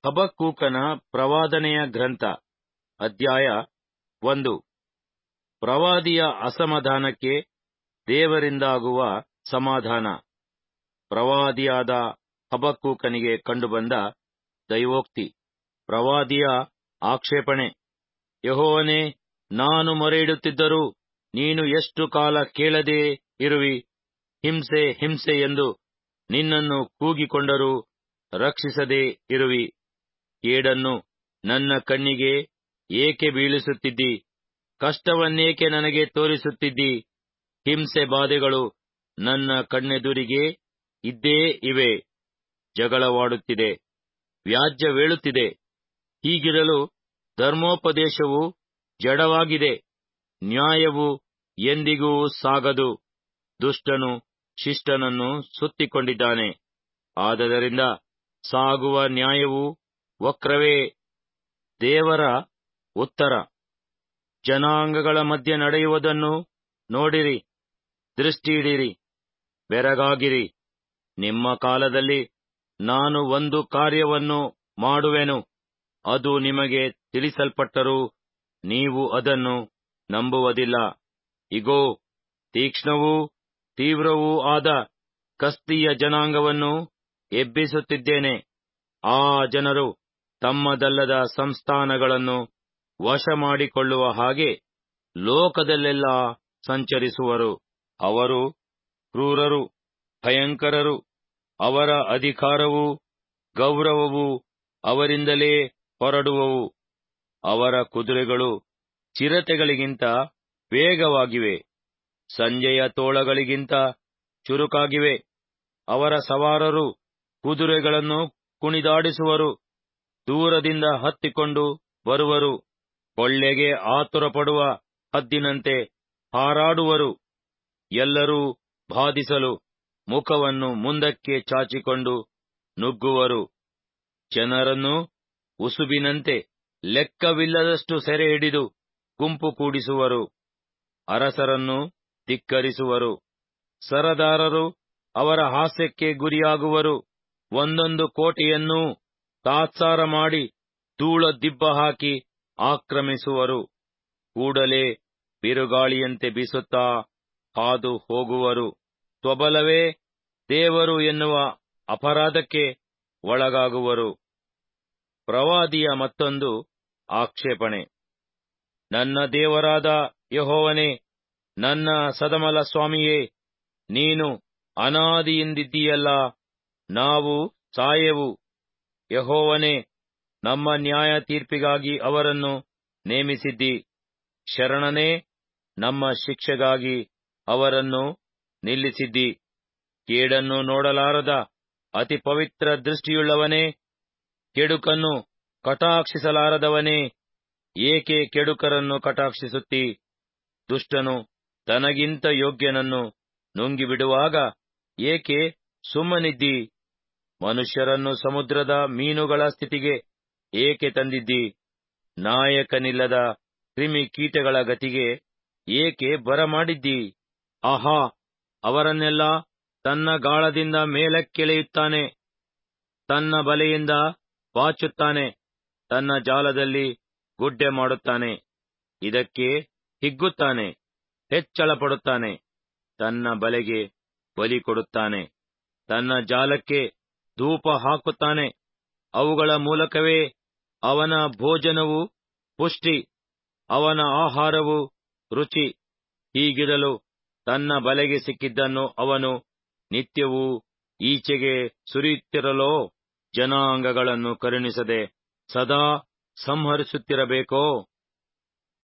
ಹಬಕ್ಕೂಕನ ಪ್ರವಾದನೆಯ ಗ್ರಂಥ ಅಧ್ಯಾಯ ಒಂದು ಪ್ರವಾದಿಯ ಅಸಮಾಧಾನಕ್ಕೆ ದೇವರಿಂದಾಗುವ ಸಮಾಧಾನ ಪ್ರವಾದಿಯಾದ ಹಬಕ್ಕೂಕನಿಗೆ ಕಂಡುಬಂದ ದೈವೋಕ್ತಿ ಪ್ರವಾದಿಯ ಆಕ್ಷೇಪಣೆ ಯೆಹೋವನೇ ನಾನು ಮೊರೆಯಿಡುತ್ತಿದ್ದರೂ ನೀನು ಎಷ್ಟು ಕಾಲ ಕೇಳದೇ ಇರುವಿ ಹಿಂಸೆ ಹಿಂಸೆ ಎಂದು ನಿನ್ನನ್ನು ಕೂಗಿಕೊಂಡರೂ ರಕ್ಷಿಸದೇ ಇರುವಿ ಕೇಡನ್ನು ನನ್ನ ಕಣ್ಣಿಗೆ ಏಕೆ ಬೀಳಿಸುತ್ತಿದ್ದಿ ಕಷ್ಟವನ್ನೇಕೆ ನನಗೆ ತೋರಿಸುತ್ತಿದ್ದಿ ಹಿಂಸೆ ಬಾಧೆಗಳು ನನ್ನ ಕಣ್ಣೆದುರಿಗೆ ಇದ್ದೇ ಇವೆ ಜಗಳವಾಡುತ್ತಿದೆ ವ್ಯಾಜ್ಯವೇಳುತ್ತಿದೆ ಹೀಗಿರಲು ಧರ್ಮೋಪದೇಶವು ಜಡವಾಗಿದೆ ನ್ಯಾಯವು ಎಂದಿಗೂ ಸಾಗದು ದುಷ್ಟನು ಶಿಷ್ಟನನ್ನು ಸುತ್ತಿಕೊಂಡಿದ್ದಾನೆ ಆದದರಿಂದ ಸಾಗುವ ನ್ಯಾಯವು ವಕ್ರವೇ ದೇವರ ಉತ್ತರ ಜನಾಂಗಗಳ ಮಧ್ಯೆ ನಡೆಯುವುದನ್ನು ನೋಡಿರಿ ದೃಷ್ಟಿಯಿಡಿರಿ ಬೆರಗಾಗಿರಿ ನಿಮ್ಮ ಕಾಲದಲ್ಲಿ ನಾನು ಒಂದು ಕಾರ್ಯವನ್ನು ಮಾಡುವೆನು ಅದು ನಿಮಗೆ ತಿಳಿಸಲ್ಪಟ್ಟರೂ ನೀವು ಅದನ್ನು ನಂಬುವುದಿಲ್ಲ ಇಗೋ ತೀಕ್ಷ್ಣವೂ ತೀವ್ರವೂ ಆದ ಕಸ್ದೀಯ ಜನಾಂಗವನ್ನು ಎಬ್ಬಿಸುತ್ತಿದ್ದೇನೆ ಆ ಜನರು ತಮ್ಮದಲ್ಲದ ಸಂಸ್ಥಾನಗಳನ್ನು ವಶ ಮಾಡಿಕೊಳ್ಳುವ ಹಾಗೆ ಲೋಕದಲ್ಲೆಲ್ಲ ಸಂಚರಿಸುವರು ಅವರು ಕ್ರೂರರು ಭಯಂಕರರು ಅವರ ಅಧಿಕಾರವೂ ಗೌರವವೂ ಅವರಿಂದಲೇ ಹೊರಡುವವು ಅವರ ಕುದುರೆಗಳು ಚಿರತೆಗಳಿಗಿಂತ ವೇಗವಾಗಿವೆ ಸಂಜೆಯ ತೋಳಗಳಿಗಿಂತ ಚುರುಕಾಗಿವೆ ಅವರ ಸವಾರರು ಕುದುರೆಗಳನ್ನು ಕುಣಿದಾಡಿಸುವರು ದೂರದಿಂದ ಹತ್ತಿಕೊಂಡು ಬರುವರು ಕೊಳ್ಳೆಗೆ ಆತುರಪಡುವ ಹದ್ದಿನಂತೆ ಹಾರಾಡುವರು ಎಲ್ಲರೂ ಬಾಧಿಸಲು ಮುಖವನ್ನು ಮುಂದಕ್ಕೆ ಚಾಚಿಕೊಂಡು ನುಗ್ಗುವರು ಜನರನ್ನು ಉಸುಬಿನಂತೆ ಲೆಕ್ಕವಿಲ್ಲದಷ್ಟು ಸೆರೆ ಹಿಡಿದು ಗುಂಪು ಕೂಡಿಸುವರು ಅರಸರನ್ನು ಧಿಕ್ಕರಿಸುವರು ಸರದಾರರು ಅವರ ಹಾಸ್ಯಕ್ಕೆ ಗುರಿಯಾಗುವರು ಒಂದೊಂದು ಕೋಟೆಯನ್ನೂ ತಾತ್ಸಾರ ಮಾಡಿ ಧೂಳ ದಿಬ್ಬ ಹಾಕಿ ಆಕ್ರಮಿಸುವರು ಕೂಡಲೇ ಬಿರುಗಾಳಿಯಂತೆ ಬೀಸುತ್ತಾ ಹಾದು ಹೋಗುವರು ತ್ವಬಲವೇ ದೇವರು ಎನ್ನುವ ಅಪರಾಧಕ್ಕೆ ಒಳಗಾಗುವರು ಪ್ರವಾದಿಯ ಮತ್ತೊಂದು ಆಕ್ಷೇಪಣೆ ನನ್ನ ದೇವರಾದ ಯಹೋವನೇ ನನ್ನ ಸದಮಲ ಸ್ವಾಮಿಯೇ ನೀನು ಅನಾದಿಯಿಂದಿದ್ದೀಯಲ್ಲ ನಾವು ಸಾಯೆವು ಯಹೋವನೇ ನಮ್ಮ ನ್ಯಾಯ ತೀರ್ಪಿಗಾಗಿ ಅವರನ್ನು ನೇಮಿಸಿದ್ದಿ ಶರಣನೇ ನಮ್ಮ ಶಿಕ್ಷೆಗಾಗಿ ಅವರನ್ನು ನಿಲ್ಲಿಸಿದ್ದಿ ಕೇಡನ್ನು ನೋಡಲಾರದ ಅತಿ ಪವಿತ್ರ ದೃಷ್ಟಿಯುಳ್ಳವನೇ ಕೆಡುಕನ್ನು ಕಟಾಕ್ಷಿಸಲಾರದವನೇ ಏಕೆ ಕೆಡುಕರನ್ನು ಕಟಾಕ್ಷಿಸುತ್ತಿ ದುಷ್ಟನು ತನಗಿಂತ ಯೋಗ್ಯನನ್ನು ನುಂಗಿಬಿಡುವಾಗ ಏಕೆ ಸುಮ್ಮನಿದ್ದಿ ಮನುಷ್ಯರನ್ನು ಸಮುದ್ರದ ಮೀನುಗಳ ಸ್ಥಿತಿಗೆ ಏಕೆ ತಂದಿದ್ದಿ ನಾಯಕನಿಲ್ಲದ ಕ್ರಿಮಿ ಕೀಟಗಳ ಗತಿಗೆ ಏಕೆ ಬರಮಾಡಿದ್ದಿ ಆಹಾ ಅವರನ್ನೆಲ್ಲ ತನ್ನ ಗಾಳದಿಂದ ಮೇಲಕ್ಕೆಳೆಯುತ್ತಾನೆ ತನ್ನ ಬಲೆಯಿಂದ ಬಾಚುತ್ತಾನೆ ತನ್ನ ಜಾಲದಲ್ಲಿ ಗುಡ್ಡೆ ಮಾಡುತ್ತಾನೆ ಇದಕ್ಕೆ ಹಿಗ್ಗುತ್ತಾನೆ ಹೆಚ್ಚಳಪಡುತ್ತಾನೆ ತನ್ನ ಬಲೆಗೆ ಬಲಿ ಕೊಡುತ್ತಾನೆ ತನ್ನ ಜಾಲಕ್ಕೆ ಧೂಪ ಹಾಕುತ್ತಾನೆ ಅವುಗಳ ಮೂಲಕವೇ ಅವನ ಭೋಜನವು ಪುಷ್ಟಿ ಅವನ ಆಹಾರವು ರುಚಿ ಹೀಗಿರಲು ತನ್ನ ಬಲೆಗೆ ಸಿಕ್ಕಿದ್ದನ್ನು ಅವನು ನಿತ್ಯವೂ ಈಚೆಗೆ ಸುರಿಯುತ್ತಿರಲೋ ಜನಾಂಗಗಳನ್ನು ಕರುಣಿಸದೆ ಸದಾ ಸಂಹರಿಸುತ್ತಿರಬೇಕೋ